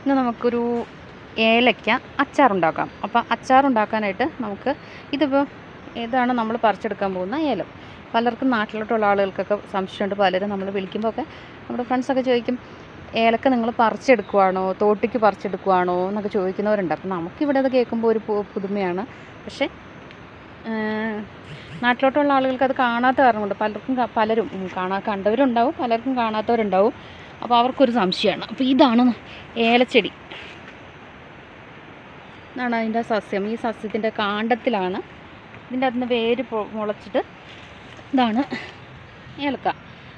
ഇന്ന് നമുക്കൊരു ഏലയ്ക്ക അച്ചാറുണ്ടാക്കാം അപ്പോൾ അച്ചാറുണ്ടാക്കാനായിട്ട് നമുക്ക് ഇതിപ്പോൾ ഇതാണ് നമ്മൾ പറിച്ചെടുക്കാൻ പോകുന്ന ഏലം പലർക്കും നാട്ടിലോട്ടുള്ള ആളുകൾക്കൊക്കെ സംശയമുണ്ട് പലരും നമ്മൾ വിളിക്കുമ്പോൾ ഒക്കെ നമ്മുടെ ഫ്രണ്ട്സൊക്കെ ചോദിക്കും ഏലക്ക നിങ്ങൾ പറിച്ചെടുക്കുവാണോ തോട്ടിക്ക് പറിച്ചെടുക്കുവാണോ എന്നൊക്കെ ചോദിക്കുന്നവരുണ്ട് അപ്പം നമുക്കിവിടെ അത് കേൾക്കുമ്പോൾ ഒരു പു- പുതുമയാണ് പക്ഷേ ഏഹ്, നാട്ടിലോട്ടുള്ള ആളുകൾക്ക് അത് കാണാത്ത കാരണമുണ്ട് പലർക്കും ക- പലരും ഉം, കാണാ കണ്ടവരുണ്ടാവും പലർക്കും കാണാത്തവരുണ്ടാവും അപ്പോൾ അവർക്കൊരു സംശയമാണ് അപ്പോൾ ഇതാണ് ഏലച്ചെടി ഇതാണ് അതിൻ്റെ സസ്യം ഈ സസ്യത്തിൻ്റെ കാണ്ഡത്തിലാണ് ഇതിൻ്റെ അകത്തുനിന്ന് വേര് പൊ- മുളച്ചിട്ട് ഇതാണ് ഏലക്ക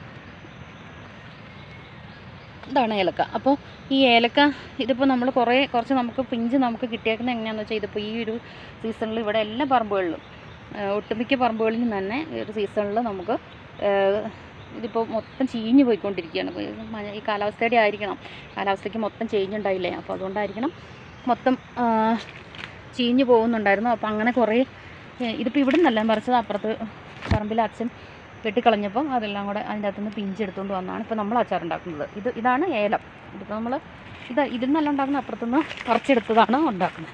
ഇതാണ് ഏലക്ക അപ്പോൾ ഈ ഏലക്ക ഇതിപ്പോൾ നമ്മൾ കുറേ കുറച്ച് നമുക്ക് പിഞ്ച് നമുക്ക് കിട്ടിയേക്കുന്നത് എങ്ങനെയാണെന്ന് വെച്ചാൽ ഇതിപ്പോൾ ഈ ഒരു സീസണിൽ ഇവിടെ എല്ലാ പറമ്പുകളിലും ആ, ഒട്ടുമിക്ക പറമ്പുകളിലും തന്നെ ഈ ഒരു സീസണിൽ നമുക്ക് ആ, ഇതിപ്പോൾ മൊത്തം ചീഞ്ഞ് പോയിക്കൊണ്ടിരിക്കുകയാണ് ഇപ്പോൾ ഇത് മഴ- ഈ കാലാവസ്ഥയുടെ ആയിരിക്കണം കാലാവസ്ഥയ്ക്ക് മൊത്തം ചേഞ്ച് ഉണ്ടായില്ലേ അപ്പോൾ അതുകൊണ്ടായിരിക്കണം മൊത്തം ആ, ചീഞ്ഞ് പോകുന്നുണ്ടായിരുന്നു അപ്പോൾ അങ്ങനെ കുറേ ഏ, ഇതിപ്പോൾ ഇവിടെ നിന്നല്ല പറിച്ചത് അപ്പുറത്ത് പറമ്പിൽ അച്ഛൻ വെട്ടിക്കളഞ്ഞപ്പോൾ അതെല്ലാം കൂടെ അതിൻ്റെ അകത്തുനിന്ന് പിഞ്ചെടുത്തുകൊണ്ട് വന്നാണ് ഇപ്പോൾ നമ്മൾ അച്ചാറുണ്ടാക്കുന്നത് ഇത് ഇതാണ് ഏലം ഇതിപ്പോൾ നമ്മൾ ഇത് ഇതിൽ നിന്നല്ല ഉണ്ടാക്കുന്ന അപ്പുറത്തുനിന്ന് പറിച്ചെടുത്തതാണ് ഉണ്ടാക്കുന്നത്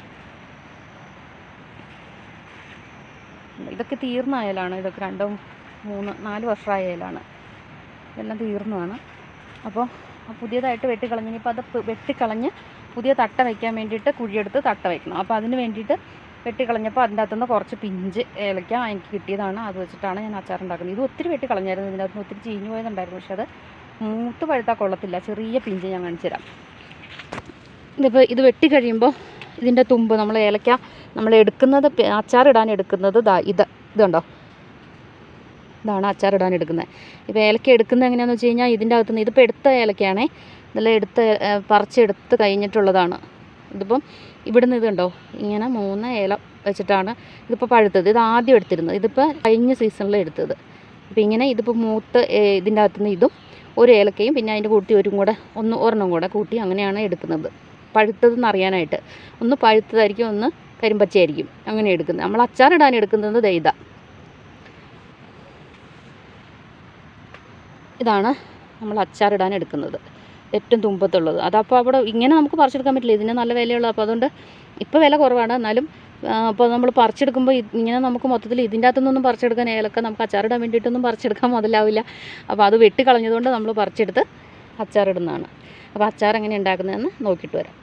ഇതൊക്കെ തീർന്ന അയലാണ് ഇതൊക്കെ രണ്ടും മൂന്ന് നാല് വർഷമായ അയലാണ് ഇതെല്ലാം തീർന്നതാണ് അപ്പോൾ പുതിയതായിട്ട് വെട്ടിക്കളഞ്ഞ് ഇനിയിപ്പോൾ അത് പ് വെട്ടിക്കളഞ്ഞ് പുതിയ തട്ട വയ്ക്കാൻ വേണ്ടിയിട്ട് കുഴിയെടുത്ത് തട്ട വയ്ക്കണം അപ്പോൾ അതിന് വേണ്ടിയിട്ട് വെട്ടിക്കളഞ്ഞപ്പോൾ അതിൻ്റെ അകത്തുനിന്ന് കുറച്ച് പിഞ്ച് ഏലക്ക എനിക്ക് കിട്ടിയതാണ് അത് വെച്ചിട്ടാണ് ഞാൻ അച്ചാർ ഉണ്ടാക്കുന്നത് ഇത് ഒത്തിരി വെട്ടിക്കളഞ്ഞായിരുന്നു ഇതിൻ്റെ അകത്തുനിന്ന് ഒത്തിരി ചീഞ്ഞു പോയതുണ്ടായിരുന്നു പക്ഷെ അത് മൂത്ത് പഴുത്താൽ കൊള്ളത്തില്ല ചെറിയ പിഞ്ച് ഞാൻ കാണിച്ചു തരാം ഇതിപ്പോൾ ഇത് വെട്ടി കഴിയുമ്പോൾ ഇതിൻ്റെ തുമ്പ് നമ്മൾ ഏലക്ക നമ്മൾ എടുക്കുന്നത് പി- അച്ചാറിടാൻ എടുക്കുന്നത് ദാ ഇത് ഇതുണ്ടോ ഇതാണ് അച്ചാറിടാൻ എടുക്കുന്നത് ഇപ്പോൾ ഏലക്ക എടുക്കുന്നത് എങ്ങനെയാണെന്ന് വെച്ച് കഴിഞ്ഞാൽ ഇതിൻ്റെ അകത്തുനിന്ന് ഇതിപ്പോൾ എടുത്ത ഏലക്കയാണേ ഇതെല്ലാം എടുത്ത് ഏ, പറിച്ചെടുത്ത് കഴിഞ്ഞിട്ടുള്ളതാണ് ഇതിപ്പം ഇവിടുന്ന് ഇതുണ്ടോ ഇങ്ങനെ മൂന്ന് ഏല വെച്ചിട്ടാണ് ഇതിപ്പോൾ പഴുത്തത് ഇത് ആദ്യം എടുത്തിരുന്നത് ഇതിപ്പോൾ കഴിഞ്ഞ സീസണിൽ എടുത്തത് അപ്പോൾ ഇങ്ങനെ ഇതിപ്പോൾ മൂത്ത് ഏ, ഇതിൻ്റെ അകത്തുനിന്ന് ഇതും ഒരു ഏലക്കയും പിന്നെ അതിൻ്റെ കൂട്ടി ഒരു കൂടെ ഒന്ന് ഒരെണ്ണം കൂടെ കൂട്ടി അങ്ങനെയാണ് എടുക്കുന്നത് പഴുത്തതെന്ന് അറിയാനായിട്ട് ഒന്ന് പഴുത്തതായിരിക്കും ഒന്ന് കരിമ്പച്ചയായിരിക്കും അങ്ങനെ എടുക്കുന്നത് നമ്മൾ അച്ചാറിടാൻ എടുക്കുന്നത് ദേ ഇതാ ഇതാണ് നമ്മൾ അച്ചാറിടാൻ എടുക്കുന്നത് ഏറ്റവും തുമ്പത്തുള്ളത് അതപ്പോൾ അവിടെ ഇങ്ങനെ നമുക്ക് പറിച്ചെടുക്കാൻ പറ്റില്ല ഇതിന് നല്ല വിലയുള്ളത് അപ്പോൾ അതുകൊണ്ട് ഇപ്പോൾ വില കുറവാണ് എന്നാലും അപ്പോൾ നമ്മൾ പറിച്ചെടുക്കുമ്പോൾ ഇത് ഇങ്ങനെ നമുക്ക് മൊത്തത്തിൽ ഇതിൻ്റെ അകത്തുനിന്നൊന്നും പറിച്ചെടുക്കാൻ ഏലക്ക നമുക്ക് അച്ചാറിടാൻ വേണ്ടിയിട്ടൊന്നും പറിച്ചെടുക്കാൻ മുതലാവില്ല അപ്പോൾ അത് വെട്ടിക്കളഞ്ഞതുകൊണ്ട് നമ്മൾ പറിച്ചെടുത്ത് അച്ചാറിടുന്നതാണ് അപ്പോൾ അച്ചാർ എങ്ങനെ ഉണ്ടാക്കുന്നതെന്ന് നോക്കിയിട്ട് വരാം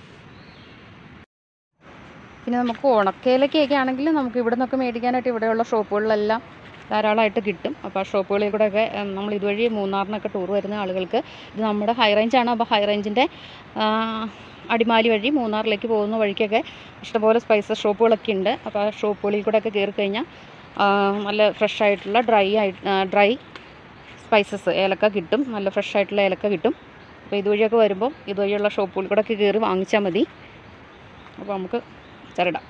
പിന്നെ നമുക്ക് ഉണക്കേലക്കൊക്കെ ആണെങ്കിൽ നമുക്ക് ഇവിടെ നിന്നൊക്കെ മേടിക്കാനായിട്ട് ഇവിടെയുള്ള ഷോപ്പുകളിലെല്ലാം ധാരാളമായിട്ട് കിട്ടും അപ്പോൾ ആ ഷോപ്പുകളിൽ കൂടെയൊക്കെ ഉം, നമ്മൾ ഇതുവഴി മൂന്നാറിനൊക്കെ ടൂർ വരുന്ന ആളുകൾക്ക് ഇത് നമ്മുടെ ഹൈ റേഞ്ചാണ് അപ്പോൾ ഹൈ റേഞ്ചിൻ്റെ അടിമാലി വഴി മൂന്നാറിലേക്ക് പോകുന്ന വഴിക്കൊക്കെ ഇഷ്ടംപോലെ സ്പൈസസ് ഷോപ്പുകളൊക്കെ ഉണ്ട് അപ്പോൾ ആ ഷോപ്പുകളിൽ കൂടെയൊക്കെ കയറി കഴിഞ്ഞാൽ ആ, നല്ല ഫ്രഷ് ആയിട്ടുള്ള ഡ്രൈ ആയിട്ട് ഡ്രൈ സ്പൈസസ് ഏലക്ക കിട്ടും നല്ല ഫ്രഷ് ആയിട്ടുള്ള ഏലക്ക കിട്ടും അപ്പോൾ ഇതുവഴിയൊക്കെ വരുമ്പോൾ ഇതുവഴിയുള്ള ഷോപ്പുകളിൽ കൂടെയൊക്കെ കയറി വാങ്ങിച്ചാൽ മതി അപ്പോൾ നമുക്ക് അച്ചാറിടാം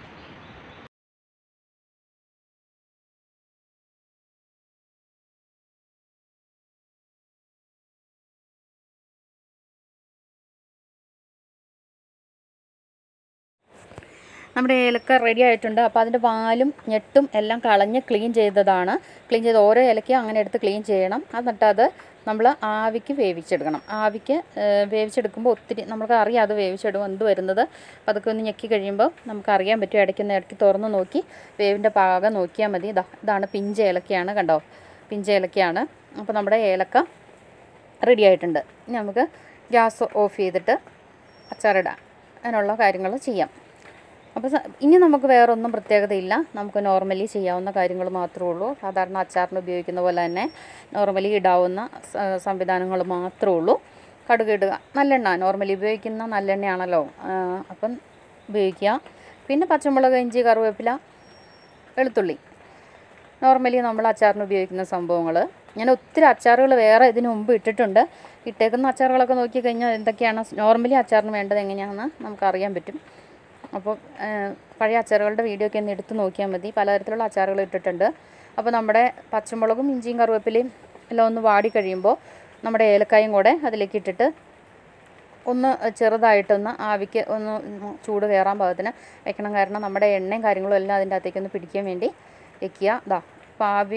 നമ്മുടെ ഏലക്ക റെഡി ആയിട്ടുണ്ട് അപ്പോൾ അതിൻ്റെ വാലും ഞെട്ടും എല്ലാം കളഞ്ഞ് ക്ലീൻ ചെയ്തതാണ് ക്ലീൻ ചെയ്ത് ഓരോ ഏലക്ക അങ്ങനെ എടുത്ത് ക്ലീൻ ചെയ്യണം എന്നിട്ട് അത് നമ്മൾ ആവിക്ക് വേവിച്ചെടുക്കണം ആവിക്ക് ഏഹ്, വേവിച്ചെടുക്കുമ്പോൾ ഒത്തിരി നമുക്ക് അറിയാം അത് വേവിച്ചെടുക്കും എന്ത് വരുന്നത് അപ്പോൾ അതൊക്കെ ഒന്ന് ഞെക്കി കഴിയുമ്പോൾ നമുക്ക് അറിയാൻ പറ്റും ഇടയ്ക്കൊന്ന് ഇടയ്ക്ക് തുറന്ന് നോക്കി വേവിൻ്റെ പാകം നോക്കിയാൽ മതി ഇതാ ഇതാണ് പിഞ്ച് ഏലക്കയാണ് കണ്ടോ പിഞ്ച് ഏലക്കയാണ് അപ്പോൾ നമ്മുടെ ഏലക്ക റെഡി ആയിട്ടുണ്ട് ഇനി നമുക്ക് ഗ്യാസ് ഓഫ് ചെയ്തിട്ട് അച്ചാറിടാം അതിനുള്ള കാര്യങ്ങൾ ചെയ്യാം അപ്പോൾ സ- ഇനി നമുക്ക് വേറെ ഒന്നും പ്രത്യേകതയില്ല നമുക്ക് നോർമലി ചെയ്യാവുന്ന കാര്യങ്ങൾ മാത്രമേ ഉള്ളൂ സാധാരണ അച്ചാറിന് ഉപയോഗിക്കുന്ന പോലെ തന്നെ നോർമലി ഇടാവുന്ന സ- സംവിധാനങ്ങൾ മാത്രമേ ഉള്ളൂ കടുക് ഇടുക നല്ലെണ്ണ നോർമലി ഉപയോഗിക്കുന്ന നല്ലെണ്ണയാണല്ലോ ആ, അപ്പം ഉപയോഗിക്കുക പിന്നെ പച്ചമുളക് ഇഞ്ചി കറിവേപ്പില വെളുത്തുള്ളി നോർമലി നമ്മൾ അച്ചാറിന് ഉപയോഗിക്കുന്ന സംഭവങ്ങൾ ഞാൻ ഒത്തിരി അച്ചാറുകൾ വേറെ ഇതിന് മുമ്പ് ഇട്ടിട്ടുണ്ട് ഇട്ടേക്കുന്ന അച്ചാറുകളൊക്കെ നോക്കി കഴിഞ്ഞാൽ എന്തൊക്കെയാണ് നോർമലി അച്ചാറിന് വേണ്ടത് എങ്ങനെയാണെന്ന് നമുക്കറിയാൻ പറ്റും അപ്പോൾ ഏഹ്, പഴയ അച്ചാറുകളുടെ വീഡിയോ ഒക്കെ ഒന്ന് എടുത്ത് നോക്കിയാൽ മതി പലതരത്തിലുള്ള അച്ചാറുകൾ ഇട്ടിട്ടുണ്ട് അപ്പോൾ നമ്മുടെ പച്ചമുളകും ഇഞ്ചിയും കറിവേപ്പിലയും എല്ലാം ഒന്ന് വാടി കഴിയുമ്പോൾ നമ്മുടെ ഏലക്കായും കൂടെ അതിലേക്ക് ഇട്ടിട്ട് ഒന്ന് ചെറുതായിട്ടൊന്ന് ആവിക്ക് ഒന്ന് ചൂട് കയറാൻ പാകത്തിന് വെക്കണം കാരണം നമ്മുടെ എണ്ണയും കാര്യങ്ങളും എല്ലാം അതിൻ്റെ അകത്തേക്ക് ഒന്ന് പിടിക്കാൻ വേണ്ടി വെക്കുക ഇതാ അപ്പോൾ ആവി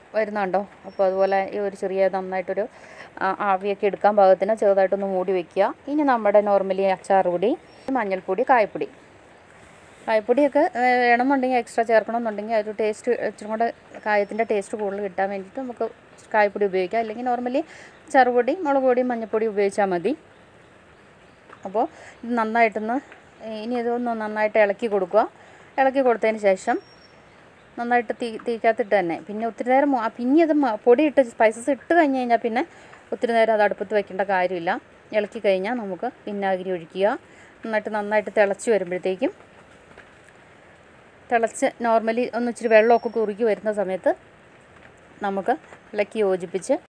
വരുന്നുണ്ടോ അപ്പോൾ അതുപോലെ ഈ ഒരു ചെറിയ നന്നായിട്ടൊരു ആ, ആവിയൊക്കെ എടുക്കാൻ പാകത്തിന് ചെറുതായിട്ടൊന്ന് മൂടി വെക്കുക ഇനി നമ്മുടെ നോർമലി അച്ചാർ പൊടി മഞ്ഞൾപ്പൊടി കായപ്പൊടി കായപ്പൊടിയൊക്കെ ഏ, വേണമെന്നുണ്ടെങ്കിൽ എക്സ്ട്രാ ചേർക്കണമെന്നുണ്ടെങ്കിൽ ആ ഒരു ടേസ്റ്റ് ഇച്ചിരി കൂടെ കായത്തിൻ്റെ ടേസ്റ്റ് കൂടുതൽ കിട്ടാൻ വേണ്ടിയിട്ട് നമുക്ക് കായപ്പൊടി ഉപയോഗിക്കാം അല്ലെങ്കിൽ നോർമലി ചെറുപൊടി മുളക് പൊടി മഞ്ഞൾപ്പൊടി ഉപയോഗിച്ചാൽ മതി അപ്പോൾ ഇത് നന്നായിട്ടൊന്ന് ഇനി ഇതൊന്ന് നന്നായിട്ട് ഇളക്കി കൊടുക്കുക ഇളക്കി കൊടുത്തതിന് ശേഷം നന്നായിട്ട് തീ തീക്കകത്തിട്ട് തന്നെ പിന്നെ ഒത്തിരി നേരം മു- ആ പിന്നെ അത് മ- പൊടിയിട്ട് സ്പൈസസ് ഇട്ട് കഴിഞ്ഞ് കഴിഞ്ഞാൽ പിന്നെ ഒത്തിരി നേരം അത് അടുപ്പത്ത് വെക്കേണ്ട കാര്യമില്ല ഇളക്കി കഴിഞ്ഞാൽ നമുക്ക് വിനാഗിരി ഒഴിക്കുക നന്നായിട്ട് നന്നായിട്ട് തിളച്ച് വരുമ്പോഴത്തേക്കും തിളച്ച് നോർമലി ഒന്ന് ഇച്ചിരി വെള്ളമൊക്കെ കുറുകി വരുന്ന സമയത്ത് നമുക്ക് ഇളക്കി യോജിപ്പിച്ച്